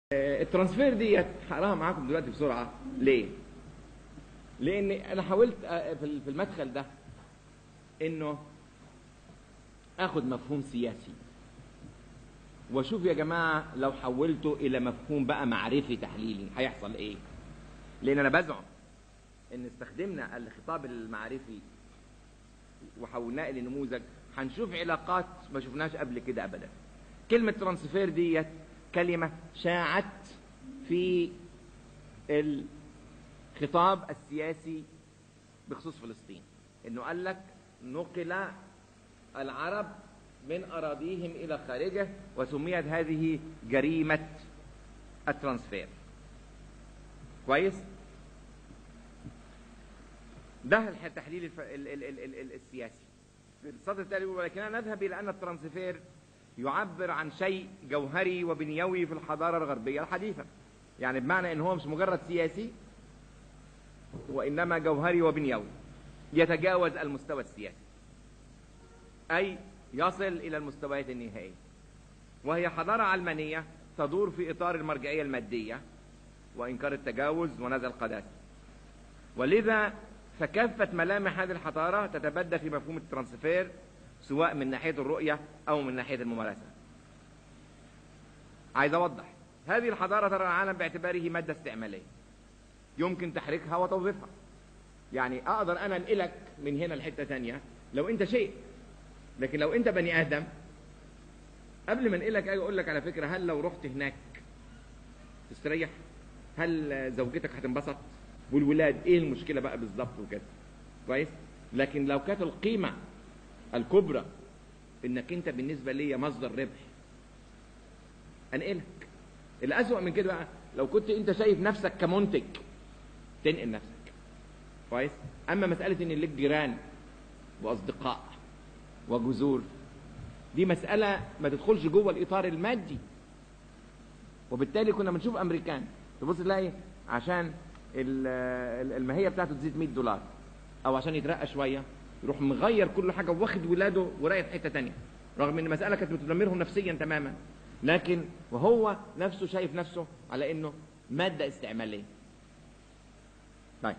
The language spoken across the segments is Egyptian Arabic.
الترانسفير ديت هقراها معاكم دلوقتي بسرعه ليه؟ لان انا حاولت في المدخل ده انه اخد مفهوم سياسي واشوف يا جماعه لو حولته الى مفهوم بقى معرفي تحليلي هيحصل ايه؟ لان انا بزعم ان استخدمنا الخطاب المعرفي وحولناه الى نموذج هنشوف علاقات ما شفناش قبل كده ابدا. كلمه ترانسفير ديت كلمة شاعت في الخطاب السياسي بخصوص فلسطين انه قال لك نقل العرب من اراضيهم الى خارجه وسميت هذه جريمة الترانسفير كويس ده التحليل الف... ال... ال... ال... ال... السياسي في السطر التالي ولكننا نذهب الى ان الترانسفير يعبر عن شيء جوهري وبنيوي في الحضارة الغربية الحديثة يعني بمعنى ان هو مش مجرد سياسي وانما جوهري وبنيوي يتجاوز المستوى السياسي اي يصل الى المستويات النهائية وهي حضارة علمانية تدور في اطار المرجعية المادية وانكار التجاوز ونزع القداسة ولذا فكافة ملامح هذه الحضارة تتبدى في مفهوم الترانسفير سواء من ناحية الرؤية أو من ناحية الممارسة عايز أوضح هذه الحضارة ترى العالم باعتباره مادة استعمالية يمكن تحريكها وتوظيفها يعني أقدر أنا أنقلك من هنا لحتة تانية لو أنت شيء لكن لو أنت بني آدم قبل ما أنقلك أجي أقول لك على فكرة هل لو رحت هناك تستريح هل زوجتك هتنبسط والولاد ايه المشكله بقى بالظبط وكده كويس لكن لو كانت القيمه الكبرى انك انت بالنسبه ليا مصدر ربح انقلك الاسوأ من كده بقى لو كنت انت شايف نفسك كمنتج تنقل نفسك كويس اما مساله ان لك جيران واصدقاء وجذور دي مساله ما تدخلش جوه الاطار المادي وبالتالي كنا بنشوف امريكان تبص تلاقي عشان الماهيه بتاعته تزيد 100 دولار او عشان يترقى شويه يروح مغير كل حاجه واخد ولاده ورايح في حته تانية رغم ان المساله كانت بتدمرهم نفسيا تماما لكن وهو نفسه شايف نفسه على انه ماده استعماليه طيب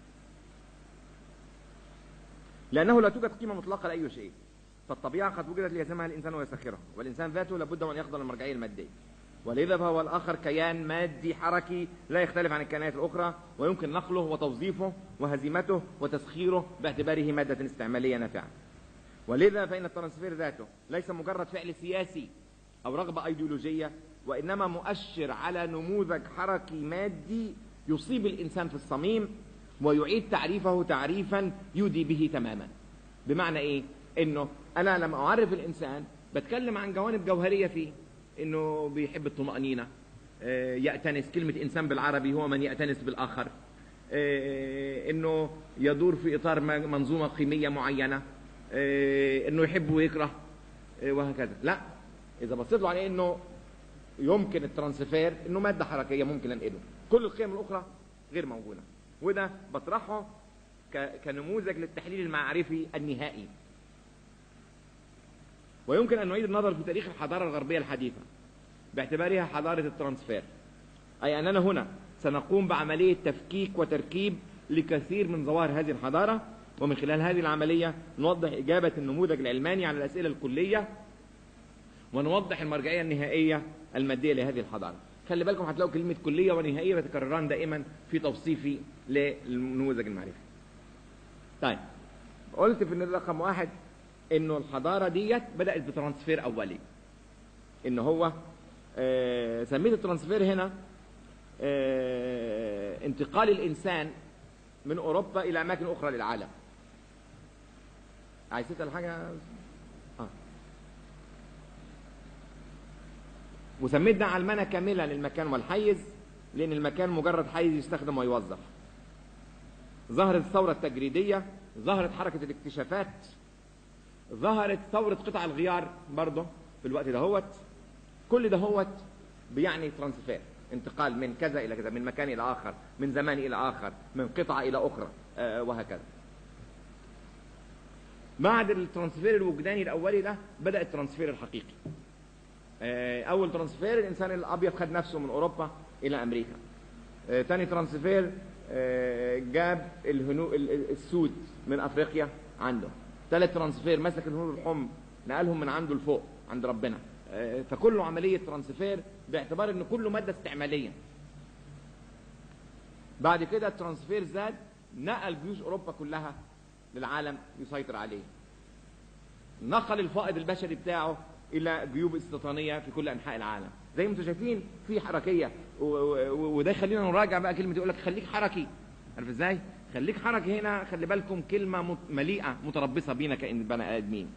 لانه لا توجد قيمه مطلقه لاي شيء فالطبيعه قد وجدت ليزمها الانسان ويسخرها والانسان ذاته لابد وان يخضع للمرجعيه الماديه ولذا فهو الآخر كيان مادي حركي لا يختلف عن الكيانات الأخرى ويمكن نقله وتوظيفه وهزيمته وتسخيره باعتباره مادة استعمالية نافعة ولذا فإن الترانسفير ذاته ليس مجرد فعل سياسي أو رغبة أيديولوجية وإنما مؤشر على نموذج حركي مادي يصيب الإنسان في الصميم ويعيد تعريفه تعريفا يودي به تماما بمعنى إيه؟ إنه أنا لما أعرف الإنسان بتكلم عن جوانب جوهرية فيه انه بيحب الطمأنينة يأتنس كلمة انسان بالعربي هو من يأتنس بالاخر انه يدور في اطار منظومة قيمية معينة انه يحب ويكره وهكذا لا اذا بصيت له على انه يمكن الترانسفير انه مادة حركية ممكن انقله كل القيم الاخرى غير موجودة وده بطرحه كنموذج للتحليل المعرفي النهائي ويمكن أن نعيد النظر في تاريخ الحضارة الغربية الحديثة باعتبارها حضارة الترانسفير أي أننا هنا سنقوم بعملية تفكيك وتركيب لكثير من ظواهر هذه الحضارة ومن خلال هذه العملية نوضح إجابة النموذج العلماني على الأسئلة الكلية ونوضح المرجعية النهائية المادية لهذه الحضارة خلي بالكم هتلاقوا كلمة كلية ونهائية بتكرران دائما في توصيفي للنموذج المعرفي طيب قلت في رقم واحد انه الحضاره ديت بدات بترانسفير اولي ان هو آه سميت الترانسفير هنا آه انتقال الانسان من اوروبا الى اماكن اخرى للعالم عايز تسال حاجه اه وسميت ده علمنه كامله للمكان والحيز لان المكان مجرد حيز يستخدم ويوظف ظهرت الثوره التجريديه ظهرت حركه الاكتشافات ظهرت ثورة قطع الغيار برضه في الوقت دهوت كل دهوت بيعني ترانسفير انتقال من كذا إلى كذا من مكان إلى آخر من زمان إلى آخر من قطعة إلى أخرى آه وهكذا بعد الترانسفير الوجداني الأولي ده بدأ الترانسفير الحقيقي آه، اول ترانسفير الانسان الابيض خد نفسه من اوروبا الى امريكا آه، تاني ترانسفير آه، جاب الهنو ال- ال- السود من افريقيا عنده تالت ترانسفير مسك الهنود الحمر نقلهم من عنده لفوق عند ربنا آه، فكله عمليه ترانسفير باعتبار ان كله ماده استعماليه بعد كده الترانسفير زاد نقل جيوش اوروبا كلها للعالم يسيطر عليه نقل الفائض البشري بتاعه الى جيوب استيطانيه في كل انحاء العالم زي ما انتم شايفين في حركيه و- و- وده يخلينا نراجع بقى كلمه يقول لك خليك حركي عارف ازاي خليك حركي هنا خلي بالكم كلمه مت- مليئه متربصه بينا كان بني ادمين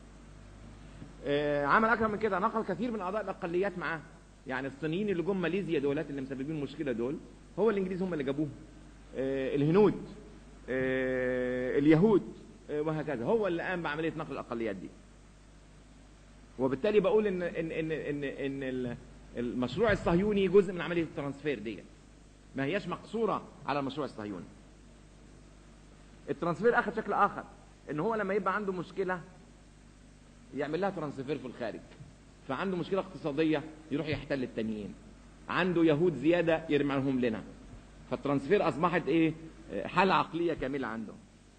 آه، عمل اكثر من كده نقل كثير من اعضاء الاقليات معاه يعني الصينيين اللي جم ماليزيا دولات اللي مسببين المشكله دول هو الانجليز هم اللي جابوهم آه، الهنود آه، اليهود آه، وهكذا هو اللي قام بعمليه نقل الاقليات دي وبالتالي بقول ان ان ان ان, إن ال- المشروع الصهيوني جزء من عمليه الترانسفير دي ما هياش مقصوره على المشروع الصهيوني الترانسفير اخذ شكل اخر ان هو لما يبقى عنده مشكله يعمل لها ترانسفير في الخارج فعنده مشكله اقتصاديه يروح يحتل التانيين عنده يهود زياده يرمعهم لنا فالترانسفير اصبحت ايه آه، حاله عقليه كامله عنده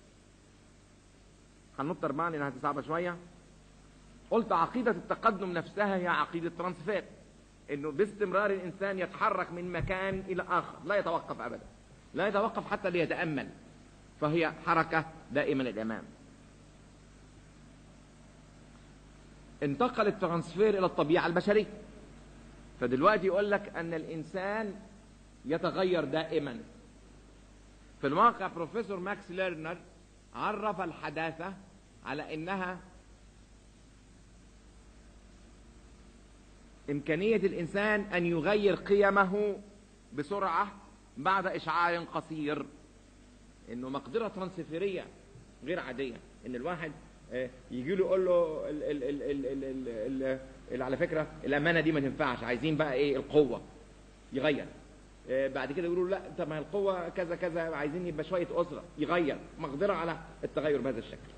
هننط اربعه لانها صعبه شويه قلت عقيده التقدم نفسها هي عقيده ترانسفير انه باستمرار الانسان يتحرك من مكان الى اخر لا يتوقف ابدا لا يتوقف حتى ليتامل فهي حركه دائما الامام انتقل الترانسفير الى الطبيعه البشريه فدلوقتي يقول لك ان الانسان يتغير دائما في الواقع بروفيسور ماكس ليرنر عرف الحداثه على انها امكانيه الانسان ان يغير قيمه بسرعه بعد اشعاع قصير انه مقدره ترانسفيريه غير عاديه ان الواحد آه، يجي له يقول له ال ال ال ال ال ال ال ال على فكره الامانه دي ما تنفعش عايزين بقى ايه القوه يغير آه، بعد كده يقولوا لا طب ما هي القوه كذا كذا عايزين يبقى شويه اسره يغير مقدره على التغير بهذا الشكل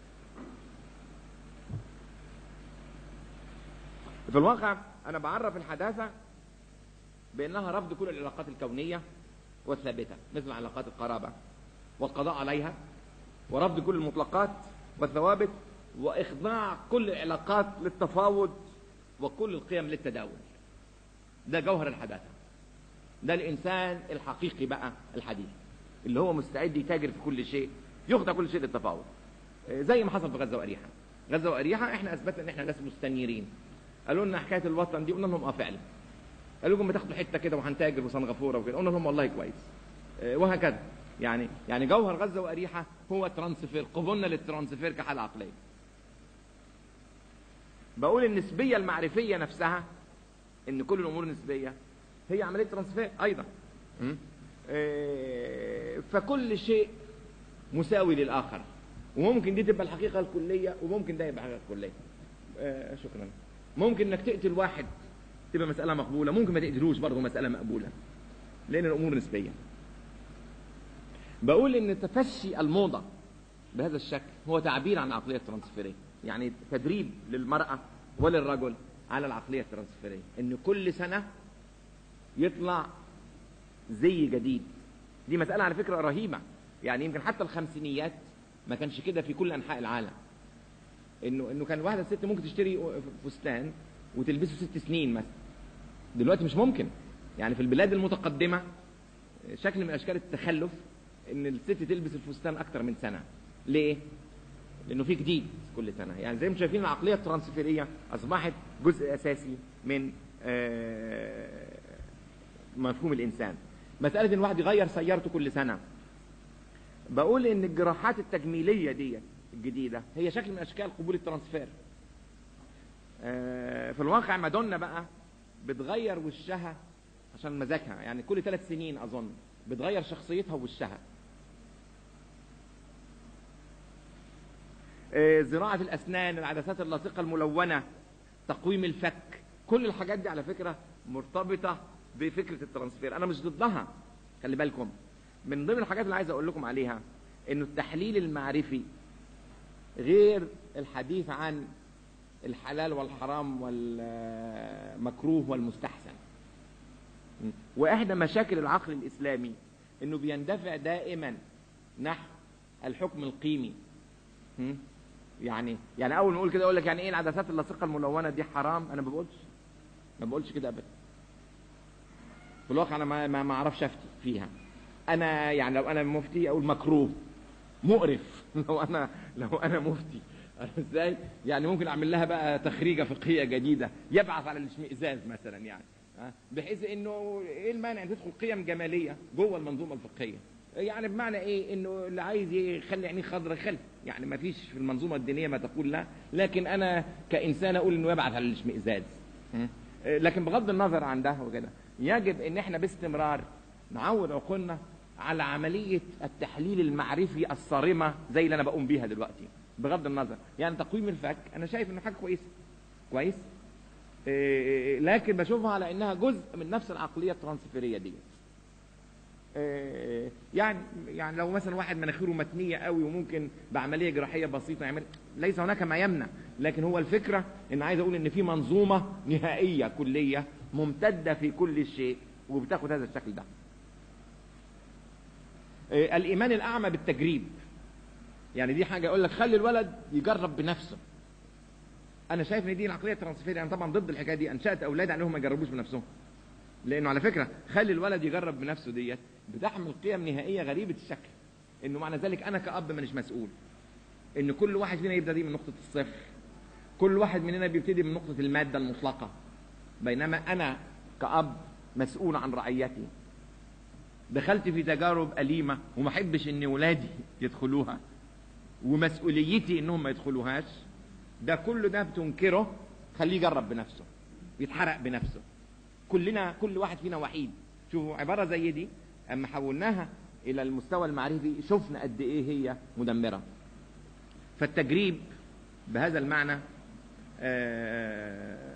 في الواقع انا بعرف الحداثه بانها رفض كل العلاقات الكونيه والثابته مثل علاقات القرابه والقضاء عليها ورفض كل المطلقات والثوابت واخضاع كل العلاقات للتفاوض وكل القيم للتداول ده جوهر الحداثه ده الانسان الحقيقي بقى الحديث اللي هو مستعد يتاجر في كل شيء يخضع كل شيء للتفاوض آه، زي ما حصل في غزه واريحه غزه واريحه احنا اثبتنا ان احنا ناس مستنيرين قالوا لنا حكايه الوطن دي قلنا لهم اه فعلا قالوا لكم بتاخدوا حته كده وهنتاجر وسنغافوره وكده قلنا لهم والله كويس آه، وهكذا يعني يعني جوهر غزه واريحه هو ترانسفير قبولنا للترانسفير كحاله عقليه بقول النسبيه المعرفيه نفسها ان كل الامور نسبيه هي عمليه ترانسفير ايضا م? آه، فكل شيء مساوي للاخر وممكن دي تبقى الحقيقه الكليه وممكن ده يبقى الحقيقه الكليه آه، شكرا ممكن انك تقتل واحد تبقى مساله مقبوله ممكن ما تقتلوش برضه مساله مقبوله لان الامور نسبيه بقول ان تفشي الموضه بهذا الشكل هو تعبير عن العقليه الترانسفيريه يعني تدريب للمراه وللرجل على العقليه الترانسفيريه ان كل سنه يطلع زي جديد دي مساله على فكره رهيبه يعني يمكن حتى الخمسينيات ما كانش كده في كل انحاء العالم انه انه كان الواحده ست ممكن تشتري فستان وتلبسه ست سنين مثلا دلوقتي مش ممكن يعني في البلاد المتقدمه شكل من اشكال التخلف ان الست تلبس الفستان اكتر من سنه ليه لانه في جديد كل سنه يعني زي ما شايفين العقليه الترانسفيريه اصبحت جزء اساسي من آه، مفهوم الانسان مساله ان الواحد يغير سيارته كل سنه بقول ان الجراحات التجميليه دي الجديده هي شكل من اشكال قبول الترانسفير آه، في الواقع مادونا بقى بتغير وشها عشان مزاجها يعني كل ثلاث سنين اظن بتغير شخصيتها ووشها آه، زراعة الأسنان العدسات اللاصقة الملونة تقويم الفك كل الحاجات دي على فكرة مرتبطة بفكرة الترانسفير أنا مش ضدها خلي بالكم من ضمن الحاجات اللي عايز أقول لكم عليها إنه التحليل المعرفي غير الحديث عن الحلال والحرام والمكروه والمستحسن واحدى مشاكل العقل الاسلامي انه بيندفع دائما نحو الحكم القيمي م? يعني يعني اول ما اقول كده اقول لك يعني ايه العدسات اللاصقه الملونه دي حرام انا ما بقولش ما بقولش كده ابدا في الواقع انا ما ما ما اعرفش افتي فيها انا يعني لو انا مفتي اقول مكروه مقرف لو انا لو انا مفتي عارف ازاي يعني ممكن اعمل لها بقى تخريجه فقهيه جديده يبعث على الاشمئزاز مثلا يعني ها؟ بحيث انه ايه المانع ان تدخل قيم جماليه جوه المنظومه الفقهيه يعني بمعنى ايه انه اللي عايز يخلي عينيه خضرا خلي يعني ما فيش في المنظومه الدينيه ما تقول لا لكن انا كانسان اقول انه يبعث على الاشمئزاز م? لكن بغض النظر عن ده وكده يجب ان احنا باستمرار نعود عقولنا على عملية التحليل المعرفي الصارمة زي اللي انا بقوم بيها دلوقتي بغض النظر يعني تقويم الفك انا شايف انه حاجة كويسة كويس إيه لكن بشوفها على انها جزء من نفس العقلية الترانسفيرية دي إيه يعني يعني لو مثلا واحد مناخيره متنية قوي وممكن بعملية جراحية بسيطة يعمل ليس هناك ما يمنع لكن هو الفكرة ان عايز اقول ان في منظومة نهائية كلية ممتدة في كل شيء وبتاخد هذا الشكل ده إيه الايمان الاعمى بالتجريب يعني دي حاجه اقول لك خلي الولد يجرب بنفسه انا شايف ان دي العقليه الترانسفيريه انا طبعا ضد الحكايه دي انشات اولاد عليهم ما يجربوش بنفسهم لانه على فكره خلي الولد يجرب بنفسه ديت بتحمل قيم نهائيه غريبه الشكل انه معنى ذلك انا كاب مانيش مسؤول ان كل واحد فينا يبدا دي من نقطه الصفر كل واحد مننا بيبتدي من نقطه الماده المطلقه بينما انا كاب مسؤول عن رعيتي دخلت في تجارب أليمة وما احبش ان ولادي يدخلوها ومسؤوليتي انهم ما يدخلوهاش ده كله ده بتنكره خليه يجرب بنفسه يتحرق بنفسه كلنا كل واحد فينا وحيد شوفوا عبارة زي دي اما حولناها الى المستوى المعرفي شفنا قد ايه هي مدمرة فالتجريب بهذا المعنى آه